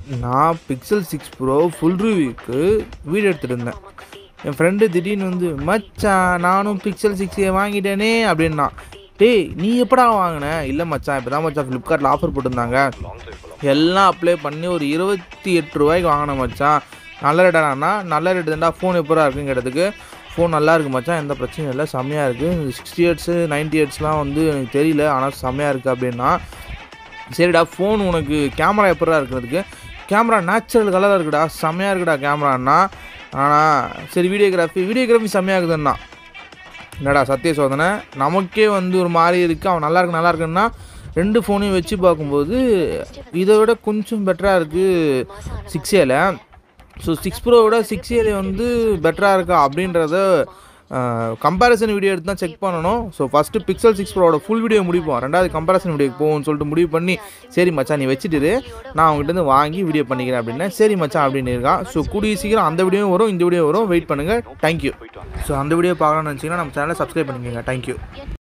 நான் pixel six pro full ரிவ்யூக்கு video எடுத்துகிட்டு இருந்தேன் என் ஃப்ரெண்டு திடீர்னு வந்து மச்சான் நானும் பிக்சல் சிக்ஸே வாங்கிட்டேனே அப்படின்னா டேய் நீ எப்படா வாங்கின இல்லை மச்சான் இப்போ தான் மச்சான் ஃப்ளிப்கார்ட்டில் ஆஃபர் போட்டிருந்தாங்க எல்லாம் அப்ளை பண்ணி ஒரு இருபத்தி எட்டு ரூபாய்க்கு வாங்கினேன் மச்சான் நல்ல ரேட்டானா நல்ல ரேட்டு தான்டா ஃபோன் எப்போ இருக்குங்கிறதுக்கு ஃபோன் நல்லா இருக்கு மச்சான் எந்த பிரச்சனையும் இல்லை செம்மையாக இருக்குது சிக்ஸ்டி ஹெட்ஸு நைன்ட்டி ஹெட்ஸ்லாம் வந்து எனக்கு தெரியல ஆனால் செம்மையாக இருக்குது அப்படின்னா சரிடா ஃபோன் உனக்கு கேமரா எப்படா இருக்கிறதுக்கு கேமரா நேச்சுரல் கலராக இருக்குடா செம்மையாக இருக்குடா கேமரான்னா ஆனால் சரி வீடியோகிராஃபி வீடியோகிராஃபி செம்மையாக இருக்குதுன்னா என்னடா சத்திய சோதனை நமக்கே வந்து ஒரு மாதிரி இருக்குது அவன் நல்லா இருக்கு நல்லா இருக்குன்னா ரெண்டு ஃபோனையும் வச்சு பார்க்கும்போது இதை விட கொஞ்சம் பெட்டராக இருக்குது சிக்ஸ் ஏல ஸோ சிக்ஸ் ப்ரோவோட சிக்ஸ் ஏல வந்து பெட்டராக இருக்கா அப்படின்றத கம்பேரிசன் வீடியோ எடுத்து தான் செக் பண்ணணும் ஸோ ஃபஸ்ட்டு பிக்சல் சிக்ஸ் ப்ரோவோட ஃபுல் வீடியோ முடிப்போம் ரெண்டாவது கம்பேரிசன் வீடியோக்கு போவோம்னு சொல்லிட்டு முடிவு பண்ணி சரி மச்சான் நீ வச்சுட்டு நான் அவங்ககிட்ட வாங்கி வீடியோ பண்ணிக்கிறேன் அப்படின்னா சரி மச்சான் அப்படின்னு இருக்கான் ஸோ கூடிய சீக்கிரம் அந்த வீடியோவும் வரும் இந்த வீடியோ வரும் வெயிட் பண்ணுங்கள் தேங்க்யூ ஸோ அந்த வீடியோ பார்க்கணும்னு நினச்சிங்கன்னா நம்ம சேனலை சப்ஸ்கிரைப் பண்ணிக்கோங்க தேங்க்யூ